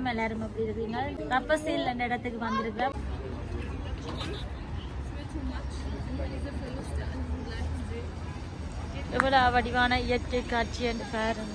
எல்லாரும் அப்படி இருக்கீங்க ரப்பசீல் என்ற இடத்துக்கு வந்திருக்கிறோம் எவ்வளவு வடிவான இயற்கை காட்சி என்று பாருங்க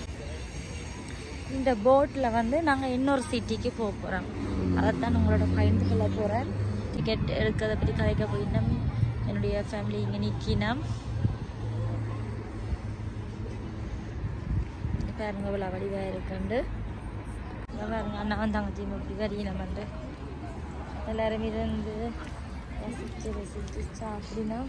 இந்த போட்டில் வந்து நாங்கள் இன்னொரு சிட்டிக்கு போக போகிறோம் அதைத்தான் உங்களோட பகிர்ந்து கொள்ள போகிறேன் டிக்கெட் எடுக்கிறத பற்றி கதைக்க போயிட்டோம் என்னுடைய ஃபேமிலி இங்கே நிற்கினோம் பாருங்க இவ்வளோ வடிவாக இருக்குண்டு இங்க பாருங்க அண்ணா தங்கச்சியும் அப்படி வரையினம் வந்து எல்லாரும் இருந்து ரசிச்சு ரசிச்சு சாப்பிடினா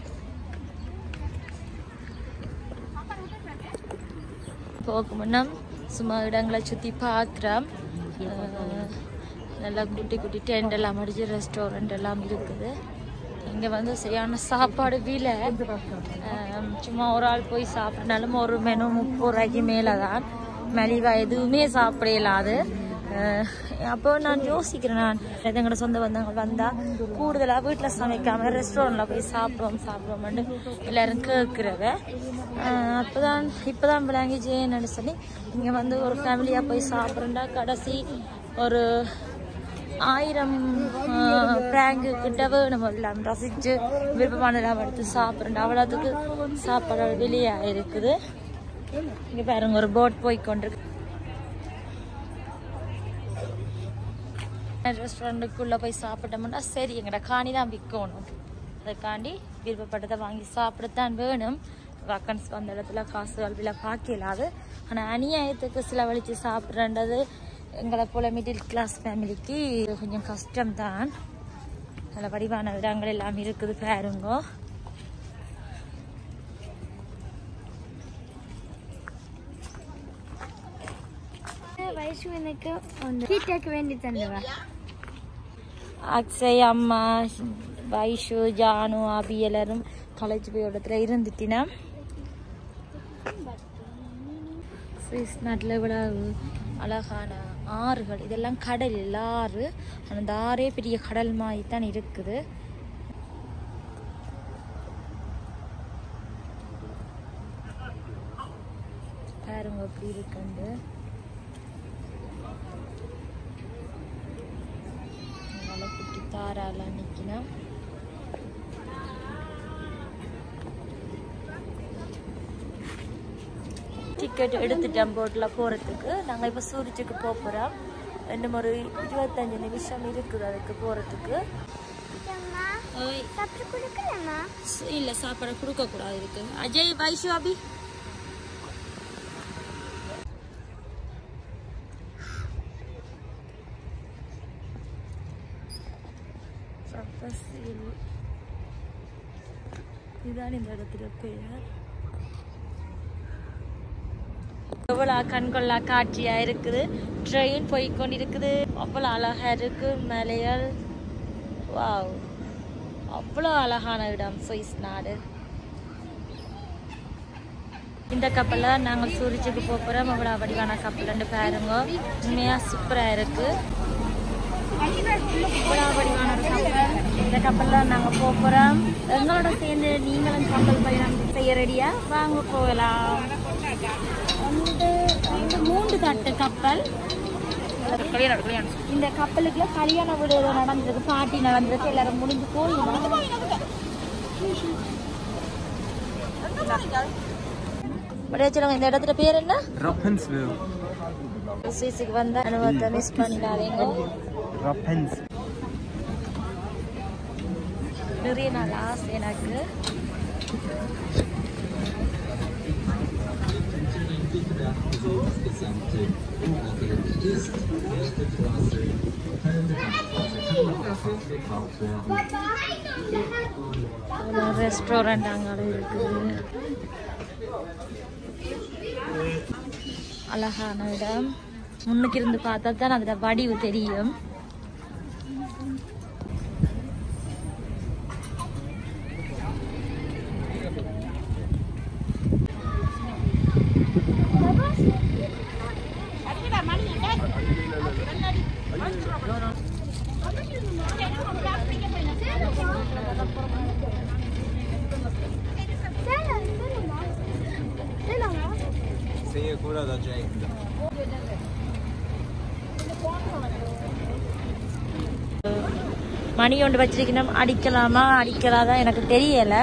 போக முன்னம் சும்மா இடங்களை சுற்றி பார்க்குறோம் நல்லா குட்டி குட்டி டென்ட் எல்லாம் அடிச்சு ரெஸ்டாரண்ட் எல்லாம் இருக்குது இங்கே வந்து சரியான சாப்பாடு விலை அஹ், சும்மா ஒரு ஆள் போய் சாப்பிட்னாலும் ஒரு மெனு முப்பது ரூபாய்க்கு மேலே தான் மலிவா எதுவுமே சாப்பிட இயலாது அஹ், அப்போ நான் யோசிக்கிறேன் நான் எங்களோட சொந்த பந்தங்கள் வந்தால் கூடுதலாக வீட்டில் சமைக்காம ரெஸ்டாரண்ட்டில் போய் சாப்பிடுவோம் சாப்பிடுவோம்னு எல்லாரும் கேட்குறவ அப்போதான் இப்போதான் விளங்கிச்சு என்னன்னு சொல்லி இங்கே வந்து ஒரு ஃபேமிலியாக போய் சாப்பிட்றேன்டா கடைசி ஒரு ஆயிரம் பிராங்கு கிட்ட வேணும் எல்லாம் ரசிச்சு விருப்பமானதெல்லாம் எடுத்து சாப்பிட்றேன் அவ்வளோத்துக்கு சாப்பாடு வெளியே இருக்குது இங்கே பாருங்க ஒரு போட் போய் கொண்டிருக்கு ரெஸ்டாரண்ட்டுக்குள்ளே போய் சாப்பிட்டோம்னா சரி எங்கட காணி தான் விற்கணும் அதுக்காண்டி விருப்பப்பட்டதை வாங்கி சாப்பிடத்தான் வேணும் வக்கன்ஸ் வந்த இடத்துல காசு கல்வியில் பார்க்கலாது ஆனால் அநியாயத்துக்கு செலவழித்து சாப்பிட்றன்றது எங்களை போல மிடில் கிளாஸ் ஃபேமிலிக்கு கொஞ்சம் கஷ்டம்தான் நல்ல வடிவான இடங்கள் எல்லாம் இருக்குது பாருங்கோ வயசு எனக்கு ஹீட்டாக்கு வேண்டி தந்துவா அக்ஷய் அம்மா வைஷு ஜானு அபி எல்லாரும் காலேஜ் போய் இடத்துல இருந்துட்டினா சுவிஸ் நாட்டில் இவ்வளவு அழகான ஆறுகள் இதெல்லாம் கடல் இல்ல ஆறு அந்த ஆறே பெரிய கடல் மாதிரி தான் இருக்குது பாருங்க எப்படி இருக்குண்டு நல்ல குட்டி தாராலாம் நிற்கணும் டிக்கெட் எடுத்துட்டோம் போட்டில் போகிறதுக்கு நாங்கள் இப்போ சூரிச்சுக்கு போக போகிறோம் இன்னும் ஒரு இருபத்தஞ்சு நிமிஷம் இருக்குது அதுக்கு போகிறதுக்கு சாப்பிட்டு கொடுக்கலாமா இல்லை சாப்பாடு கொடுக்கக்கூடாது இருக்கு அஜய் வைஷு அபி சப்பசீல். இதுதான் இந்த இடத்துல பெயர் எவ்வளோ கண்கொள்ளா காட்சியா இருக்குது ட்ரெயின் போய் கொண்டிருக்குது அவ்வளோ அழகா இருக்கு மலைகள் வாவ் அவ்வளோ அழகான இடம் சுவிஸ் நாடு இந்த கப்பலில் நாங்கள் சூரிச்சுக்கு போக போகிறோம் அவ்வளோ வடிவான கப்பல்னு பாருங்க உண்மையாக சூப்பராக இருக்கு இவ்வளோ வடிவான ஒரு கப்பல் இந்த கப்பலில் நாங்கள் போக போகிறோம் எங்களோட சேர்ந்து நீங்களும் கப்பல் பயணம் செய்ய ரெடியா வாங்க போகலாம் வந்து வந்து மூன்று தட்டு கப்பல் இந்த கப்பலுக்குள்ள கல்யாண வீடு ஏதோ நடந்திருக்கு பாட்டி நடந்திருக்கு எல்லாரும் முடிஞ்சு போய் சொல்லுங்க இந்த இடத்துல பேர் என்ன Rapperswil. சுவிஸுக்கு வந்த அனுபவத்தை மிஸ் பண்ணிடாதீங்க Rapunzel. நிறைய நாள் ஆசை எனக்கு ரெஸ்டாரண்ட் அங்கே இருக்குது அழகான இடம் முன்னுக்கு இருந்து பார்த்தா தான் அதோட வடிவு தெரியும் செய்யக்கூடாதா ஜெய் மணி ஒன்று வச்சிருக்கணும் அடிக்கலாமா அடிக்கலாதா எனக்கு தெரியல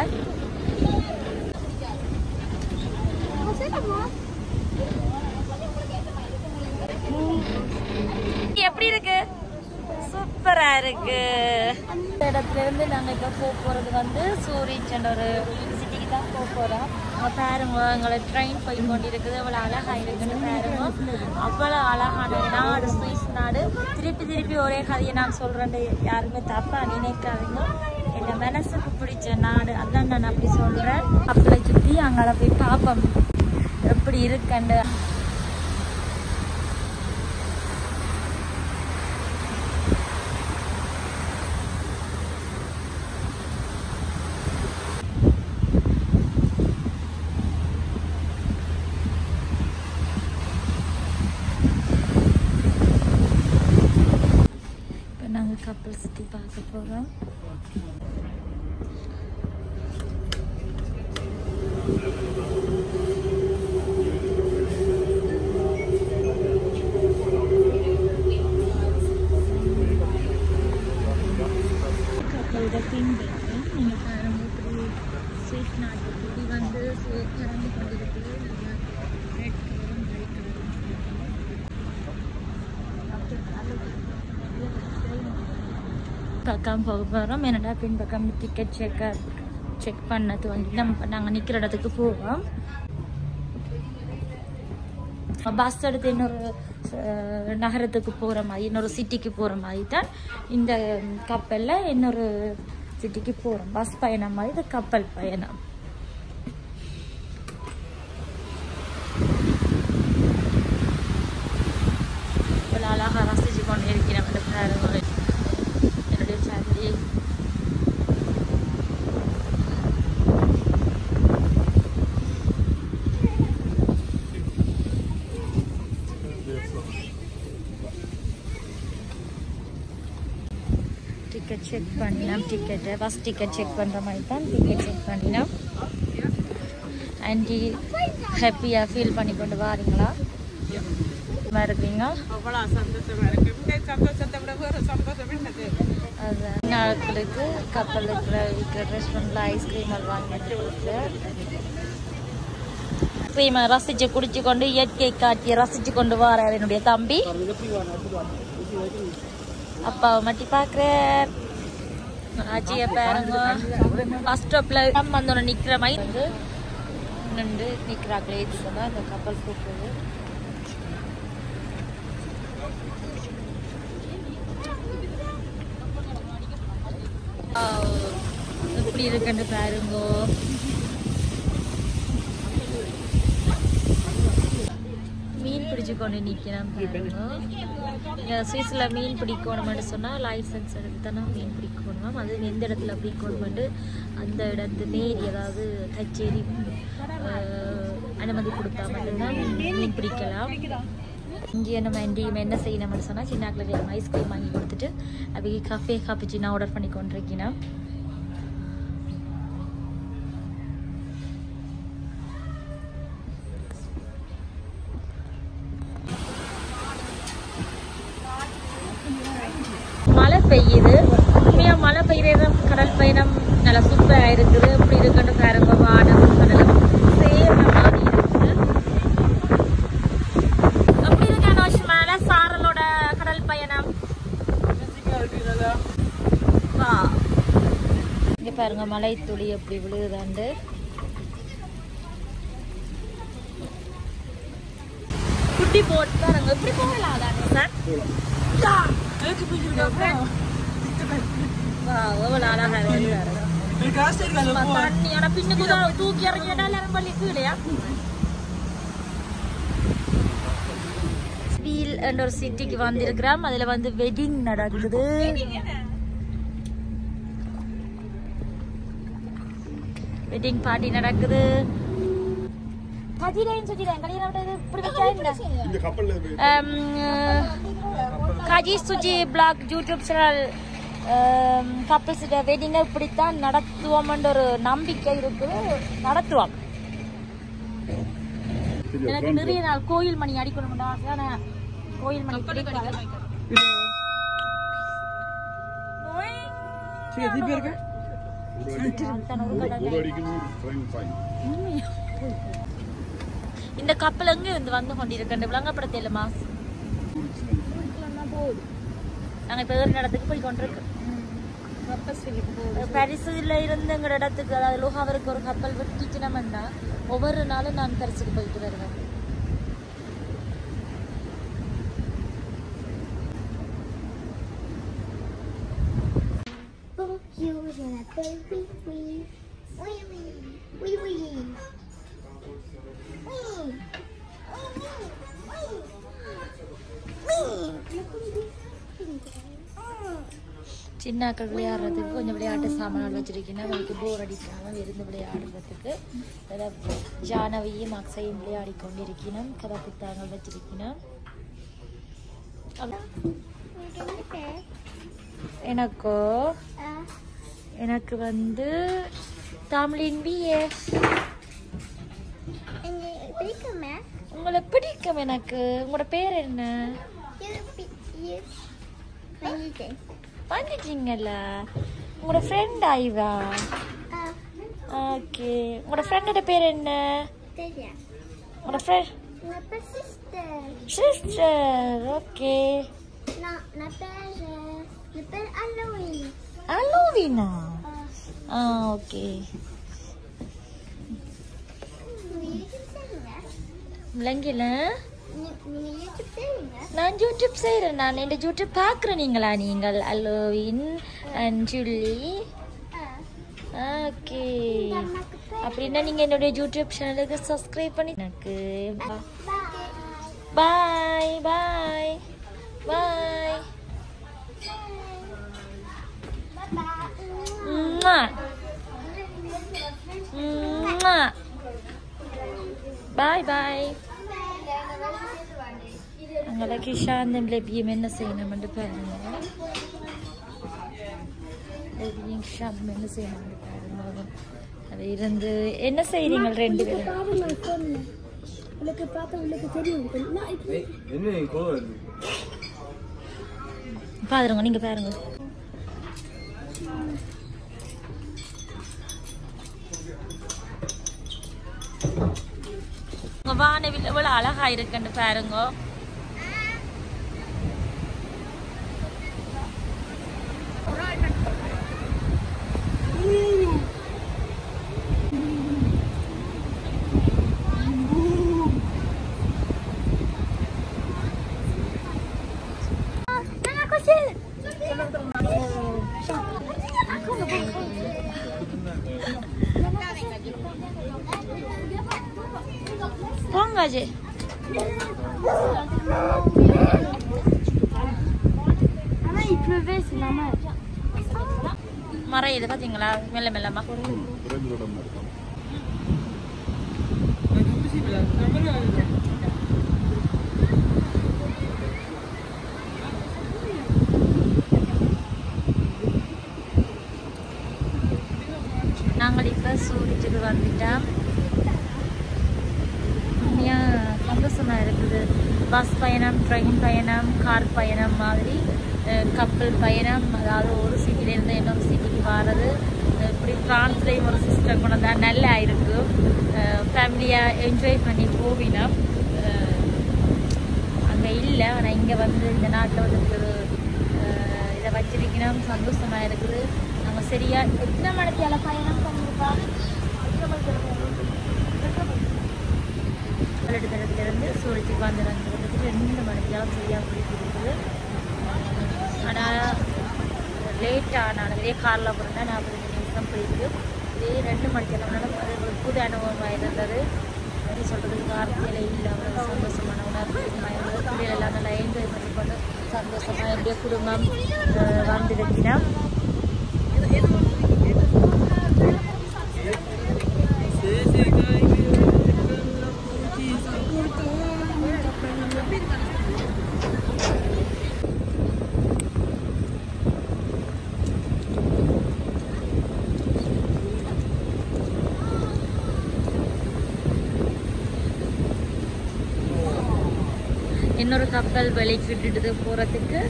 எப்படி இருக்கு சூப்பரா இருக்கு இந்த இடத்துல இருந்து நாங்க இப்ப போக போறது வந்து சூரிச் என்ற ஒரு சிட்டிக்கு தான் போக போறோம் அங்க பாருங்க எங்களை ட்ரெயின் போய் கொண்டு இருக்குது அவ்வளவு அழகா இருக்குன்னு பாருங்க அவ்வளவு அழகான நாடு சுவிஸ் நாடு திருப்பி திருப்பி ஒரே கதையை நான் சொல்றேன் யாருமே தப்பா நினைக்காதீங்க என் மனசுக்கு பிடிச்ச நாடு அதான் நான் அப்படி சொல்றேன் அப்பளை சுத்தி அங்கே போய் பார்ப்போம் எப்படி இருக்குன்னு இப்போ நாங்கள் கப்பல் சுற்றி பார்க்க போகிறோம் கப்பலோட பின்பற்றி நீங்கள் பாருங்க இப்படி ஸ்வீட் நாட்டு இப்படி வந்து இறங்கி கொண்டிருக்குது நம்ம ரெட் கலரும் ஒயிட் கலரும் பக்கம் போக போகிறோம் என்னடா பின்பக்கம் டிக்கெட் செக் செக் பண்ணது வந்து நம்ம நாங்கள் நிற்கிற இடத்துக்கு போவோம் பஸ் எடுத்து இன்னொரு அஹ், நகரத்துக்கு போகிற மாதிரி இன்னொரு சிட்டிக்கு போகிற மாதிரி தான் இந்த கப்பலில் இன்னொரு சிட்டிக்கு போகிறோம் பஸ் பயணம் மாதிரி இது கப்பல் பயணம் இவ்வளோ அழகாக ரசிச்சு கொண்டு இருக்கிறேன் அந்த பாருங்கள் என்னுடைய ஃபேமிலி டிக்கெட் செக் பண்ணினோம் டிக்கெட்டை ஃபஸ்ட் டிக்கெட் செக் பண்ணுற மாதிரி தான் டிக்கெட் செக் பண்ணினோம் ஆண்டி ஹாப்பியாக ஃபீல் பண்ணி கொண்டு வாரீங்களா சும்மா இருக்கீங்க அவ்வளவு சந்தோஷமா இருக்கு இந்த சந்தோஷத்தை விட வேற சந்தோஷம் என்னது அதான் நாட்களுக்கு கப்பலுக்கு இருக்கிற ரெஸ்டாரண்ட்ல ஐஸ்கிரீம் வாங்கிட்டு ஐஸ்கிரீமை ரசிச்சு குடிச்சு கொண்டு இயற்கை காட்சியை ரசிச்சு கொண்டு வரார் என்னுடைய தம்பி அப்பாவை மட்டி பார்க்குறேன் ஆச்சியை பாருங்க பஸ் ஸ்டாப்ல வந்தோட நிக்கிற மாதிரி வந்து நின்று நிக்கிறாங்களே இதுக்கு தான் இந்த கப்பல் கூப்பிடுது எப்படி இருக்குன்னு பாருங்கோ மீன் பிடிச்சு கொண்டு நிற்கிறேன் பாருங்க இங்கே சுவிஸில் மீன் பிடிக்கணும்னு சொன்னால் லைசன்ஸ் எடுத்து தானே மீன் பிடிக்கணும் அது எந்த இடத்துல பிடிக்கணும்னு அந்த இடத்து மேரி அதாவது கச்சேரி அஹ், அனுமதி கொடுத்தா மட்டும்தான் மீன் பிடிக்கலாம் இங்கே நம்ம இன்றையும் என்ன செய்யணும்னு சொன்னால் சின்ன கிளவி ஐஸ்கிரீம் வாங்கி கொடுத்துட்டு அவைக்கு கஃபே காப்பிச்சின்னா ஆர்டர் பண்ணி கொண்டிருக்கேன் மழை பெய்யுது உண்மையா மழை பெய்யுறது கடல் பயணம் நல்லா சூப்பரா இருக்குது இப்படி இருக்குன்னு பாருங்க வானம் கடலும் சேர்ந்த மாதிரி இருக்குது எப்படி இருக்கு அனோஷ் மேல சாரலோட கடல் பயணம் வா இங்க பாருங்க மலை துளி எப்படி விழுகுதாண்டு குட்டி போட் பாருங்க எப்படி போகலாம் தானே சார் வா எவ்வளவு அழகா இருக்கு பாருங்க. சும்மா தண்ணி ஆனா பின்னுக்கு தான் தூக்கி இறங்கிட்டா எல்லாரும் பள்ளி கீழையா ஸ்பீல் என்ற ஒரு சிட்டிக்கு வந்திருக்கிறோம் அதுல வந்து வெட்டிங் நடக்குது வெட்டிங் பார்ட்டி நடக்குது கஜிலேன்னு சொல்லிடுறேன் கல்யாணம் விட்டது இப்படி வச்சா Kaji Suji blog YouTube channel couples வெட்டிங்கை இப்படித்தான் நடத்துவோம்ன்ற ஒரு நம்பிக்கை இருக்குது நடத்துவோம் எனக்கு நிறைய நாள் கோயில் மணி அடிக்கணும்னு ஆசை ஆனா கோயில் மணி பிடிக்காது Sikat di biar kan? இந்த கப்பல் எங்க இருந்து வந்து கொண்டிருக்கின்ற விளங்கப்படத்தில் மாஸ் நாங்க இப்ப ஏறின இடத்துக்கு போய் கொண்டிருக்கோம் பரிசுல இருந்து எங்களோட இடத்துக்கு அதாவது லோகாவருக்கு ஒரு கப்பல் விட்டுச்சுனோம்னா ஒவ்வொரு நாளும் நான் பரிசுக்கு போயிட்டு வருவேன் Bonjour, je m'appelle Oui Oui. Oui Oui. Oui Oui. Oui. சின்னாக்கள் விளையாடுறதுக்கு கொஞ்சம் விளையாட்டு சாமான்கள் வச்சிருக்கீங்கன்னா அவங்களுக்கு போர் அடிக்காம இருந்து விளையாடுறதுக்கு அதாவது ஜானவியும் அக்ஸையும் விளையாடி கொண்டிருக்கணும் கதை புத்தகங்கள் வச்சிருக்கணும் எனக்கோ எனக்கு வந்து தமிழின் பிஏ எனக்கு பிடிக்குமே உங்களை பிடிக்கும் எனக்கு உங்களோட பேர் என்ன வந்துட்டேன் வந்துட்டீங்கல்ல உங்களோட ஃப்ரெண்ட் ஆயிவா ஓகே உங்களோட ஃப்ரெண்டோட பேர் என்ன தெரியா உங்களோட ஃப்ரெண்ட் நான் பேர் சிஸ்டர் சிஸ்டர் ஓகே நான் நான் பேர் நான் பேர் அலோயின் அலோவினா ஆ ஓகே நீங்கள் யூடியூப் செய்யுங்க விளங்கில நீங்கள் யூடியூப் செய்யுங்க நான் யூடியூப் செய்கிறேன் நான் இந்த யூடியூப் பார்க்குறேன் நீங்களா நீங்கள் அலோவின் அண்ட் ஜுல்லி ஓகே அப்படின்னா நீங்கள் என்னுடைய யூடியூப் சேனலுக்கு சப்ஸ்கிரைப் பண்ணி எனக்கு பாய் பாய் பாய் பாய் பாய் அங்கே கிஷாந்தன் லெபியும் என்ன செய்யணும்னு பாருங்க லெபியும் கிஷாந்தும் என்ன செய்யணும்னு பாருங்க அது இருந்து என்ன செய்றீங்க ரெண்டு பேரும் உங்களுக்கு பார்த்தா உங்களுக்கு தெரியும் நான் இப்போ Ini kau. பாருங்க நீங்க பாருங்க உங்க வானவில் எவ்வளவு அழகா இருக்குன்னு பாருங்க போங்க அஜய் ஆனா இப்பவே சொல்லாம மரம் இது பாத்தீங்களா மெல்ல மெல்லமா நாங்கள் இப்போ சூரிச்சுக்கு வந்துட்டோம் உண்மையாக சந்தோஷமாக இருக்குது பஸ் பயணம் ட்ரெயின் பயணம் கார் பயணம் மாதிரி அஹ், கப்பல் பயணம் அதாவது ஒரு சிட்டிலேருந்து இன்னொரு சிட்டிக்கு வர்றது அஹ், இப்படி ஃப்ரான்ஸ்லேயும் ஒரு சிஸ்டம் கொண்டு வந்தால் நல்லா இருக்கும் ஃபேமிலியாக என்ஜாய் பண்ணி போவினோம் அங்கே இல்லை ஆனால் இங்கே வந்து இந்த நாட்டில் வந்து ஒரு அஹ், இதை வச்சிருக்கணும் சந்தோஷமாக இருக்குது நம்ம சரியா எத்தனை மணிக்கு பயணம் பண்ணிருப்பா எத்தனை மணிக்கு பல்லடத்திலிருந்து சூழலுக்கு வந்து வந்துருக்கு ரெண்டு மணிக்கெல்லாம் சரியாக போயிட்டு இருக்குது ஆனால் லேட் ஆனாலும் இதே காரில் போகிறதா நாற்பது நிமிஷம் போயிருக்கு இதே ரெண்டு மணிக்கெல்லாம் அது ஒரு புது அனுபவமாக இருந்தது எப்படி சொல்கிறது வார்த்தையில் இல்லாமல் சந்தோஷமான உணர்வு இருந்தது பிள்ளைகள் எல்லாம் நல்லா என்ஜாய் பண்ணி கொண்டு சந்தோஷமாக என்னுடைய குடும்பம் அஹ், வந்திருக்கிறோம் இன்னொரு கப்பல் வெளிக்கு விட்டுட்டு போகிறதுக்கு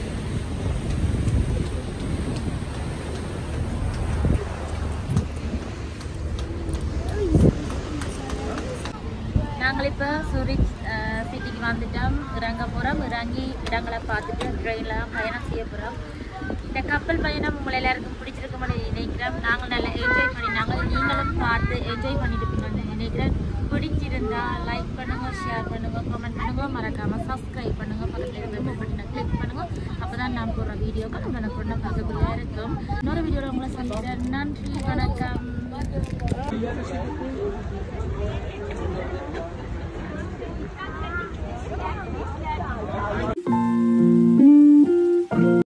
நாங்கள் இப்போ சூரிச் சிட்டிக்கு வந்துட்டோம் இறங்க போகிறோம் இறங்கி இடங்களை பார்த்துட்டு ட்ரெயினில் பயணம் செய்ய போகிறோம் இந்த கப்பல் பயணம் உங்களை எல்லாருக்கும் பிடிச்சிருக்கும்னு நினைக்கிறோம் நாங்கள் நல்லா என்ஜாய் பண்ணினாங்க நீங்களும் பார்த்து என்ஜாய் பண்ணிட்டு நினைக்கிறேன் பிடிச்சிருந்தா லைக் பண்ணுங்க ஷேர் பண்ணுங்க கமெண்ட் பண்ணுங்க மறக்காம சப்ஸ்கிரைப் பண்ணுங்க பக்கத்தில் இருந்த பட்டனை கிளிக் பண்ணுங்க அப்பதான் நான் போடுற வீடியோக்கள் உங்களுக்கு பொண்ணை பார்க்கக்கூடிய இருக்கும் இன்னொரு வீடியோவில் உங்களை சந்திக்கிறேன் நன்றி வணக்கம்